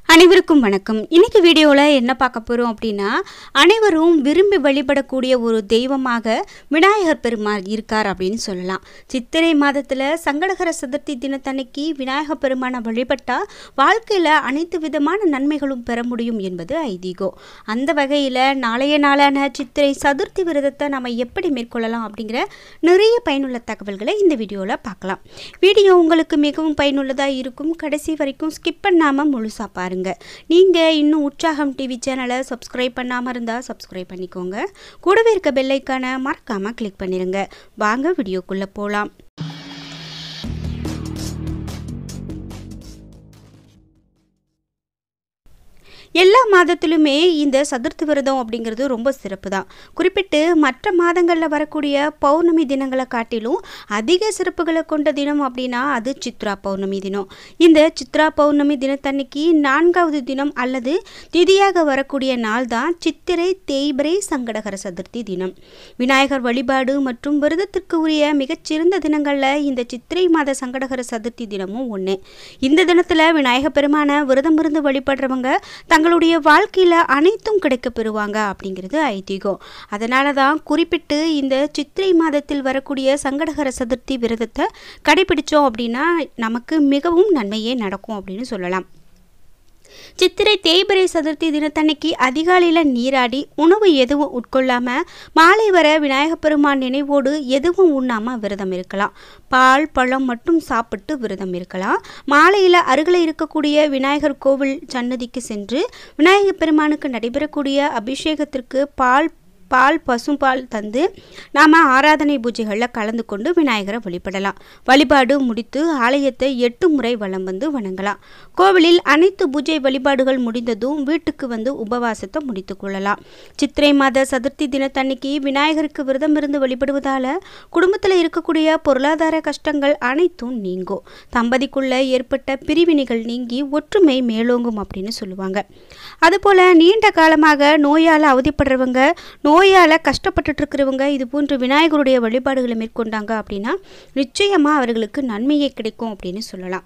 அனைவருக்கும் வணக்கம் இன்னைக்கு வீடியோவில் என்ன பார்க்க போகிறோம் அப்படின்னா அனைவரும் விரும்பி வழிபடக்கூடிய ஒரு தெய்வமாக விநாயகர் பெருமாள் இருக்கார் அப்படின்னு சொல்லலாம் சித்திரை மாதத்தில் சங்கடகர சதுர்த்தி தினத்தன்னைக்கு விநாயகர் பெருமானை வழிபட்டால் வாழ்க்கையில் அனைத்து விதமான நன்மைகளும் பெற முடியும் என்பது ஐதீகம் அந்த வகையில் நாளைய நாளான சித்திரை சதுர்த்தி விரதத்தை நம்ம எப்படி மேற்கொள்ளலாம் அப்படிங்கிற நிறைய பயனுள்ள தகவல்களை இந்த வீடியோவில் பார்க்கலாம் வீடியோ உங்களுக்கு மிகவும் பயனுள்ளதாக இருக்கும் கடைசி வரைக்கும் ஸ்கிப் பண்ணாமல் முழுசாக பாருங்கள் நீங்கள் இன்னும் உற்சாகம் டிவி சேனலை சப்ஸ்கிரைப் பண்ணாமல் இருந்தால் சப்ஸ்கிரைப் பண்ணிக்கோங்க கூடவே இருக்க பெல்லைக்கான மறக்காமல் கிளிக் பண்ணிடுங்க வாங்க வீடியோக்குள்ளே போகலாம் எல்லா மாதத்திலுமே இந்த சதுர்த்தி விரதம் அப்படிங்கிறது ரொம்ப சிறப்பு தான் குறிப்பிட்டு மற்ற மாதங்களில் வரக்கூடிய பௌர்ணமி தினங்களை காட்டிலும் அதிக சிறப்புகளை கொண்ட தினம் அப்படின்னா அது சித்ரா பௌர்ணமி தினம் இந்த சித்ரா பௌர்ணமி தினத்தன்னைக்கு நான்காவது தினம் அல்லது திதியாக வரக்கூடிய நாள் தான் சித்திரை தேய்பிரை சங்கடகர சதுர்த்தி தினம் விநாயகர் வழிபாடு மற்றும் விரதத்திற்கு உரிய மிகச்சிறந்த தினங்களில் இந்த சித்திரை மாத சங்கடகர சதுர்த்தி தினமும் ஒன்று இந்த தினத்தில் விநாயகர் பெருமான விரதம் இருந்து வழிபடுறவங்க தங்களுடைய வாழ்க்கையில் அனைத்தும் கிடைக்க பெறுவாங்க அப்படிங்கிறது ஐதீகம் அதனால தான் குறிப்பிட்டு இந்த சித்திரை மாதத்தில் வரக்கூடிய சங்கடகர சதுர்த்தி விரதத்தை கடைபிடிச்சோம் அப்படின்னா நமக்கு மிகவும் நன்மையே நடக்கும் அப்படின்னு சொல்லலாம் சித்திரை தேய்பிரை சதுர்த்தி தினத்தன்னைக்கு அதிகாலையில் நீராடி உணவு எதுவும் உட்கொள்ளாமல் மாலை வர விநாயகப் பெருமான் நினைவோடு எதுவும் உண்ணாமல் விரதம் இருக்கலாம் பால் பழம் மட்டும் சாப்பிட்டு விரதம் இருக்கலாம் மாலையில் அருகில் இருக்கக்கூடிய விநாயகர் கோவில் சன்னதிக்கு சென்று விநாயகப் பெருமானுக்கு நடைபெறக்கூடிய அபிஷேகத்திற்கு பால் பால் பசும்பால் தந்து நாம் ஆராதனை பூஜைகளில் கலந்து கொண்டு விநாயகரை வழிபடலாம் வழிபாடு முடித்து ஆலயத்தை எட்டு முறை வலம் வந்து வணங்கலாம் கோவிலில் அனைத்து பூஜை வழிபாடுகள் முடிந்ததும் வீட்டுக்கு வந்து உபவாசத்தை முடித்து கொள்ளலாம் சித்திரை மாத சதுர்த்தி தினத்தன்னைக்கு விநாயகருக்கு விரதம் இருந்து வழிபடுவதால் குடும்பத்தில் இருக்கக்கூடிய பொருளாதார கஷ்டங்கள் அனைத்தும் நீங்கும் தம்பதிக்குள்ள ஏற்பட்ட பிரிவினைகள் நீங்கி ஒற்றுமை மேலோங்கும் அப்படின்னு சொல்லுவாங்க அதுபோல் நீண்ட காலமாக நோயால் அவதிப்படுறவங்க நோயால் கஷ்டப்பட்டுட்டு இருக்கிறவங்க இது போன்ற விநாயகருடைய வழிபாடுகளை மேற்கொண்டாங்க அப்படின்னா நிச்சயமாக அவர்களுக்கு நன்மையே கிடைக்கும் அப்படின்னு சொல்லலாம்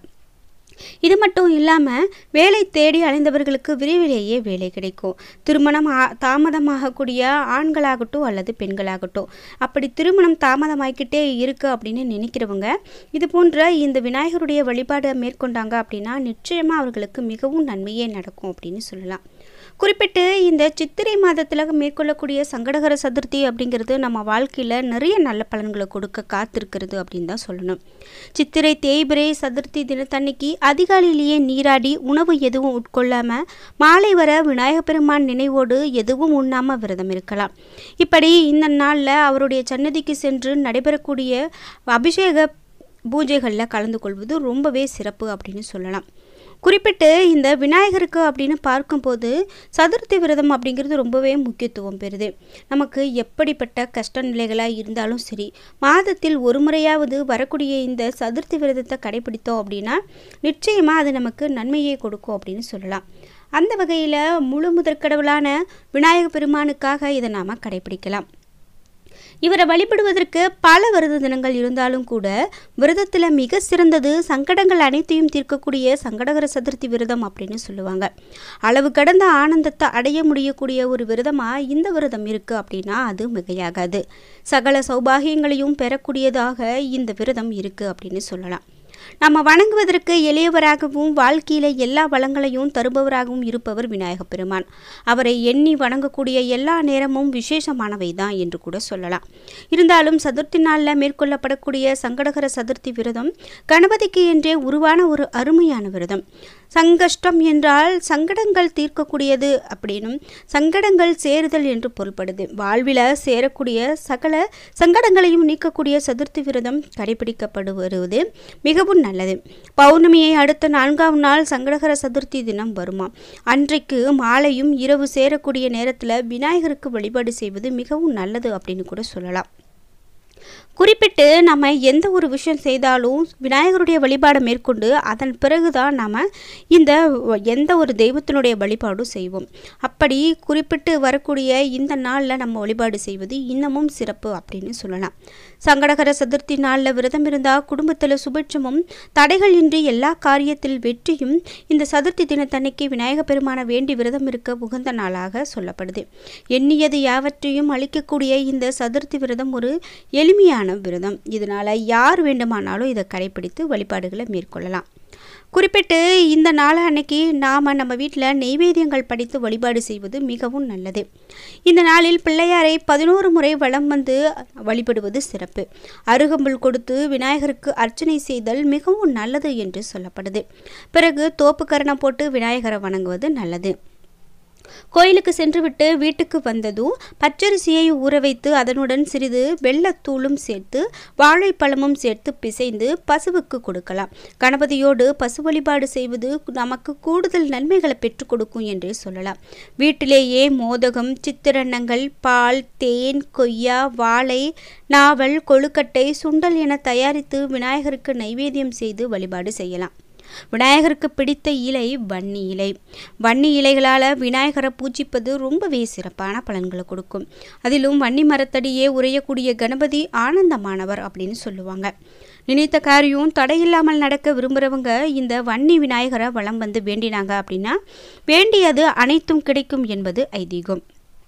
இது மட்டும் இல்லாமல் வேலை தேடி அலைந்தவர்களுக்கு விரைவிலேயே வேலை கிடைக்கும் திருமணம் தாமதமாகக்கூடிய ஆண்களாகட்டும் அல்லது பெண்களாகட்டும் அப்படி திருமணம் தாமதமாகிக்கிட்டே இருக்குது அப்படின்னு நினைக்கிறவங்க இது போன்ற இந்த விநாயகருடைய வழிபாடை மேற்கொண்டாங்க அப்படின்னா நிச்சயமாக அவர்களுக்கு மிகவும் நன்மையே நடக்கும் அப்படின்னு சொல்லலாம் குறிப்பிட்டு இந்த சித்திரை மாதத்தில் மேற்கொள்ளக்கூடிய சங்கடகர சதுர்த்தி அப்படிங்கிறது நம்ம வாழ்க்கையில் நிறைய நல்ல பலன்களை கொடுக்க காத்திருக்கிறது அப்படின்னு தான் சொல்லணும் சித்திரை தேய்பிரை சதுர்த்தி தினத்தன்னைக்கு அதிகாலையிலேயே நீராடி உணவு எதுவும் உட்கொள்ளாமல் மாலை வர விநாயகப் பெருமான் நினைவோடு எதுவும் உண்ணாமல் விரதம் இருக்கலாம் இப்படி இந்த நாளில் அவருடைய சன்னதிக்கு சென்று நடைபெறக்கூடிய அபிஷேக பூஜைகளில் கலந்து கொள்வது ரொம்பவே சிறப்பு அப்படின்னு சொல்லலாம் குறிப்பிட்டு இந்த விநாயகருக்கு அப்படின்னு பார்க்கும்போது சதுர்த்தி விரதம் அப்படிங்கிறது ரொம்பவே முக்கியத்துவம் பெறுது நமக்கு எப்படிப்பட்ட கஷ்ட நிலைகளாக இருந்தாலும் சரி மாதத்தில் ஒரு முறையாவது வரக்கூடிய இந்த சதுர்த்தி விரதத்தை கடைபிடித்தோம் அப்படின்னா நிச்சயமாக அது நமக்கு நன்மையை கொடுக்கும் அப்படின்னு சொல்லலாம் அந்த வகையில் முழு முதற்கடவுளான விநாயக பெருமானுக்காக இதை நாம் கடைபிடிக்கலாம் இவரை வழிபடுவதற்கு பல விரத தினங்கள் இருந்தாலும் கூட விரதத்தில் மிக சிறந்தது சங்கடங்கள் அனைத்தையும் தீர்க்கக்கூடிய சங்கடகர சதுர்த்தி விரதம் அப்படின்னு சொல்லுவாங்க அளவு கடந்த ஆனந்தத்தை அடைய முடியக்கூடிய ஒரு விரதமாக இந்த விரதம் இருக்குது அப்படின்னா அது மிகையாகாது சகல சௌபாகியங்களையும் பெறக்கூடியதாக இந்த விரதம் இருக்குது அப்படின்னு சொல்லலாம் நம்ம வணங்குவதற்கு எளியவராகவும் வாழ்க்கையில் எல்லா வளங்களையும் தருபவராகவும் இருப்பவர் விநாயகப் பெருமான் அவரை எண்ணி வணங்கக்கூடிய எல்லா நேரமும் விசேஷமானவை தான் என்று கூட சொல்லலாம் இருந்தாலும் சதுர்த்தி நாளில் மேற்கொள்ளப்படக்கூடிய சங்கடகர சதுர்த்தி விரதம் கணபதிக்கு என்றே உருவான ஒரு அருமையான விரதம் சங்கஷ்டம் என்றால் சங்கடங்கள் தீர்க்கக்கூடியது அப்படின்னும் சங்கடங்கள் சேருதல் என்று பொருள்படுது வாழ்வில் சேரக்கூடிய சகல சங்கடங்களையும் நீக்கக்கூடிய சதுர்த்தி விரதம் கடைபிடிக்கப்படு வருவது மிகவும் நல்லது பௌர்ணமியை அடுத்த நான்காம் நாள் சங்கடகர சதுர்த்தி தினம் வருமா அன்றைக்கு மாலையும் இரவு சேரக்கூடிய நேரத்தில் விநாயகருக்கு வழிபாடு செய்வது மிகவும் நல்லது அப்படின்னு கூட சொல்லலாம் குறிப்பிட்டு நம்ம எந்த ஒரு விஷயம் செய்தாலும் விநாயகருடைய வழிபாடை மேற்கொண்டு அதன் பிறகு தான் நாம் இந்த வ- எந்த ஒரு தெய்வத்தினுடைய வழிபாடும் செய்வோம் அப்படி குறிப்பிட்டு வரக்கூடிய இந்த நாளில் நம்ம வழிபாடு செய்வது இன்னமும் சிறப்பு அப்படின்னு சொல்லலாம் சங்கடகர சதுர்த்தி நாளில் விரதம் இருந்தால் குடும்பத்தில் சுபிட்சமும் தடைகள் இன்றி எல்லா காரியத்தில் வெற்றியும் இந்த சதுர்த்தி தினத்தன்னைக்கு விநாயக பெருமானை வேண்டி விரதம் இருக்க உகந்த நாளாக சொல்லப்படுது எண்ணியது யாவற்றையும் அளிக்கக்கூடிய இந்த சதுர்த்தி விரதம் ஒரு எளிமையான விரதம் இதனால் யார் வேண்டுமானாலும் இதை கடைப்பிடித்து வழிபாடுகளை மேற்கொள்ளலாம் குறிப்பிட்டு இந்த நாள் அன்னைக்கு நாம் நம்ம வீட்டில் நெய்வேத்தியங்கள் படித்து வழிபாடு செய்வது மிகவும் நல்லது இந்த நாளில் பிள்ளையாரை பதினோரு முறை வலம் வந்து வழிபடுவது சிறப்பு அருகம்புல் கொடுத்து விநாயகருக்கு அர்ச்சனை செய்தல் மிகவும் நல்லது என்று சொல்லப்படுது பிறகு தோப்புக்கரணம் போட்டு விநாயகரை வணங்குவது நல்லது கோயிலுக்கு சென்றுவிட்டு வீட்டுக்கு வந்ததும் பச்சரிசியை ஊற வைத்து அதனுடன் சிறிது வெள்ளத்தூளும் சேர்த்து வாழைப்பழமும் சேர்த்து பிசைந்து பசுவுக்கு கொடுக்கலாம் கணபதியோடு பசு வழிபாடு செய்வது நமக்கு கூடுதல் நன்மைகளை பெற்றுக் கொடுக்கும் என்றே சொல்லலாம் வீட்டிலேயே மோதகம் சித்திரன்னங்கள் பால் தேன் கொய்யா வாழை நாவல் கொழுக்கட்டை சுண்டல் என தயாரித்து விநாயகருக்கு நைவேத்தியம் செய்து வழிபாடு செய்யலாம் விநாயகருக்கு பிடித்த இலை வன்னி இலை வன்னி இலைகளால் விநாயகரை பூஜிப்பது ரொம்பவே சிறப்பான பலன்களை கொடுக்கும் அதிலும் வன்னி மரத்தடியே உரையக்கூடிய கணபதி ஆனந்தமானவர் அப்படின்னு சொல்லுவாங்க நினைத்த காரியம் தடையில்லாமல் நடக்க விரும்புகிறவங்க இந்த வன்னி விநாயகரை வலம் வந்து வேண்டினாங்க அப்படின்னா வேண்டியது அனைத்தும் கிடைக்கும் என்பது ஐதீகம்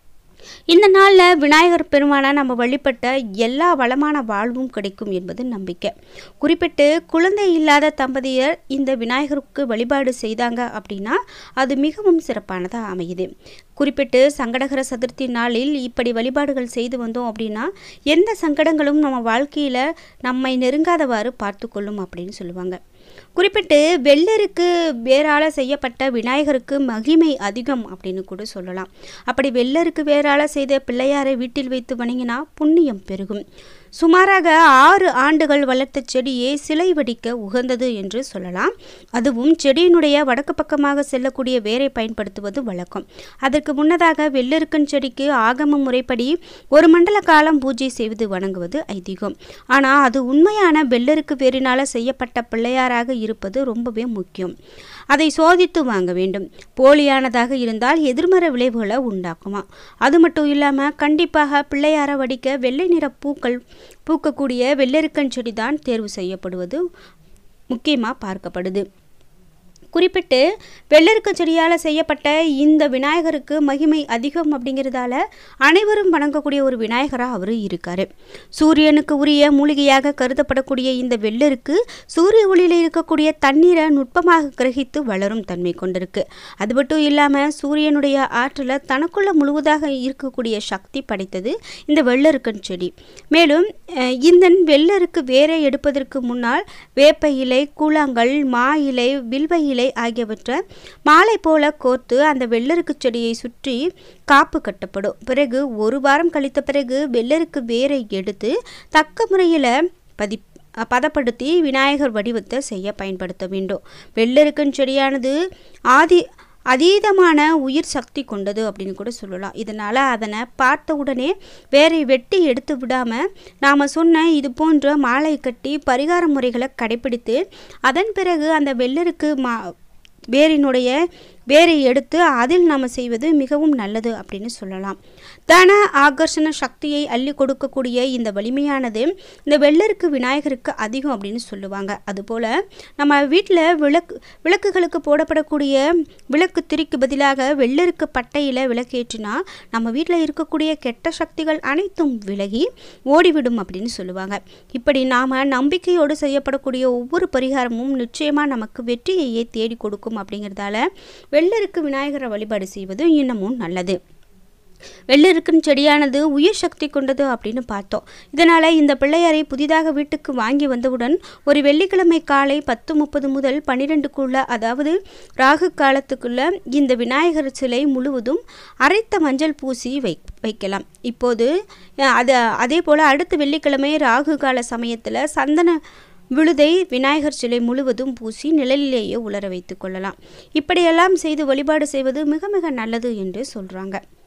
இந்த நாளில் விநாயகர் பெருமானை நம்ம வழிபட்ட எல்லா வளமான வாழ்வும் கிடைக்கும் என்பது நம்பிக்கை குறிப்பிட்டு குழந்தை இல்லாத தம்பதியர் இந்த விநாயகருக்கு வழிபாடு செய்தாங்க அப்படின்னா அது மிகவும் சிறப்பானதாக அமையுது குறிப்பிட்டு சங்கடகர சதுர்த்தி நாளில் இப்படி வழிபாடுகள் செய்து வந்தோம் அப்படின்னா எந்த சங்கடங்களும் நம்ம வாழ்க்கையில் நம்மை நெருங்காதவாறு பார்த்து கொள்ளும் அப்படின்னு சொல்லுவாங்க குறிப்பிட்டு வெள்ளருக்கு வேறால செய்யப்பட்ட விநாயகருக்கு மகிமை அதிகம் அப்படின்னு கூட சொல்லலாம் அப்படி வெள்ளருக்கு வேறால செய்த பிள்ளையாரை வீட்டில் வைத்து வணங்கினா புண்ணியம் பெருகும் சுமாராக ஆறு ஆண்டுகள் வளர்த்த செடியே சிலை வடிக்க உகந்தது என்று சொல்லலாம் அதுவும் செடியினுடைய வடக்கு பக்கமாக செல்லக்கூடிய வேரை பயன்படுத்துவது வழக்கம் அதற்கு முன்னதாக வெள்ளெருக்கன் செடிக்கு ஆகம முறைப்படி ஒரு மண்டல காலம் பூஜை செய்வது வணங்குவது ஐதீகம் ஆனால் அது உண்மையான வெள்ளருக்கு வேரினால் செய்யப்பட்ட பிள்ளையாராக இருப்பது ரொம்பவே முக்கியம் அதை சோதித்து வாங்க வேண்டும் போலியானதாக இருந்தால் எதிர்மறை விளைவுகளை உண்டாக்குமா அது மட்டும் இல்லாமல் கண்டிப்பாக பிள்ளையாரை வடிக்க வெள்ளை நிற பூக்கள் பூக்கக்கூடிய வெள்ளெருக்கன் செடி தான் தேர்வு செய்யப்படுவது முக்கியமாக பார்க்கப்படுது குறிப்பிட்டு வெள்ளருக்கு செடியால் செய்யப்பட்ட இந்த விநாயகருக்கு மகிமை அதிகம் அப்படிங்கிறதால அனைவரும் வணங்கக்கூடிய ஒரு விநாயகராக அவர் இருக்கார் சூரியனுக்கு உரிய மூலிகையாக கருதப்படக்கூடிய இந்த வெள்ளருக்கு சூரிய ஒளியில் இருக்கக்கூடிய தண்ணீரை நுட்பமாக கிரகித்து வளரும் தன்மை கொண்டிருக்கு அது மட்டும் இல்லாமல் சூரியனுடைய ஆற்றலை தனக்குள்ள முழுவதாக இருக்கக்கூடிய சக்தி படைத்தது இந்த வெள்ளருக்கன் செடி மேலும் அஹ், இந்த வெள்ளருக்கு வேரை எடுப்பதற்கு முன்னால் வேப்ப இலை கூழாங்கல் மா இலை வில்வ இலை ஆகியவற்றை மாலை போல கோர்த்து அந்த வெள்ளருக்கு செடியை சுற்றி காப்பு கட்டப்படும் பிறகு ஒரு வாரம் கழித்த பிறகு வெள்ளருக்கு வேரை எடுத்து தக்க முறையில் பதி பதப்படுத்தி விநாயகர் வடிவத்தை செய்ய பயன்படுத்த வேண்டும் வெள்ளருக்கன் செடியானது ஆதி அதீதமான உயிர் சக்தி கொண்டது அப்படின்னு கூட சொல்லலாம் இதனால் அதனை பார்த்த உடனே வேரை வெட்டி எடுத்து விடாமல் நாம் சொன்ன இது போன்ற மாலை கட்டி பரிகார முறைகளை கடைப்பிடித்து அதன் பிறகு அந்த வெள்ளருக்கு மா வேரினுடைய வேரை எடுத்து அதில் நாம் செய்வது மிகவும் நல்லது அப்படின்னு சொல்லலாம் தன ஆகர்ஷண சக்தியை அள்ளி கொடுக்கக்கூடிய இந்த வலிமையானது இந்த வெள்ளருக்கு விநாயகருக்கு அதிகம் அப்படின்னு சொல்லுவாங்க அதுபோல் நம்ம வீட்டில் விளக்கு விளக்குகளுக்கு போடப்படக்கூடிய விளக்கு திரிக்கு பதிலாக வெள்ளருக்கு பட்டையில் விளக்கேற்றினா நம்ம வீட்டில் இருக்கக்கூடிய கெட்ட சக்திகள் அனைத்தும் விலகி ஓடிவிடும் அப்படின்னு சொல்லுவாங்க இப்படி நாம் நம்பிக்கையோடு செய்யப்படக்கூடிய ஒவ்வொரு பரிகாரமும் நிச்சயமாக நமக்கு வெற்றியையே தேடி கொடுக்கும் அப்படிங்கிறதால வெள்ளருக்கு விநாயகரை வழிபாடு செய்வது இன்னமும் நல்லது வெள்ளருக்குன் செடியானது உயிர் சக்தி கொண்டது அப்படின்னு பார்த்தோம் இதனால் இந்த பிள்ளையாரை புதிதாக வீட்டுக்கு வாங்கி வந்தவுடன் ஒரு வெள்ளிக்கிழமை காலை பத்து முப்பது முதல் பன்னிரெண்டுக்குள்ள அதாவது ராகு காலத்துக்குள்ள இந்த விநாயகர் சிலை முழுவதும் அரைத்த மஞ்சள் பூசி வை வைக்கலாம் இப்போது அஹ், அது அதே போல் அடுத்த வெள்ளிக்கிழமை ராகு கால சமயத்தில் சந்தன விழுதை விநாயகர் சிலை முழுவதும் பூசி நிழலிலேயே உலர வைத்து கொள்ளலாம் இப்படியெல்லாம் செய்து வழிபாடு செய்வது மிக மிக நல்லது என்று சொல்கிறாங்க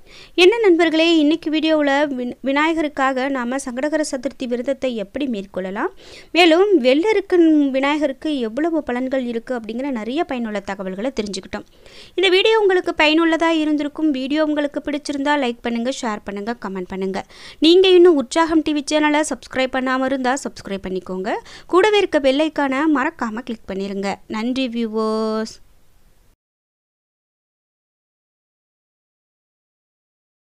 என்ன நண்பர்களே இன்னைக்கு வீடியோவில் வின் விநாயகருக்காக நாம் சங்கடகர சதுர்த்தி விரதத்தை எப்படி மேற்கொள்ளலாம் மேலும் வெள்ளருக்கு விநாயகருக்கு எவ்வளவு பலன்கள் இருக்குது அப்படிங்கிற நிறைய பயனுள்ள தகவல்களை தெரிஞ்சுக்கிட்டோம் இந்த வீடியோ உங்களுக்கு பயனுள்ளதாக இருந்திருக்கும் வீடியோ உங்களுக்கு பிடிச்சிருந்தா லைக் பண்ணுங்கள் ஷேர் பண்ணுங்கள் கமெண்ட் பண்ணுங்கள் நீங்கள் இன்னும் உற்சாகம் டிவி சேனலை சப்ஸ்கிரைப் பண்ணாமல் இருந்தால் சப்ஸ்கிரைப் பண்ணிக்கோங்க கூடவே இருக்க பெல்லைக்கான மறக்காமல் கிளிக் பண்ணிடுங்க நன்றி வியூவர்ஸ்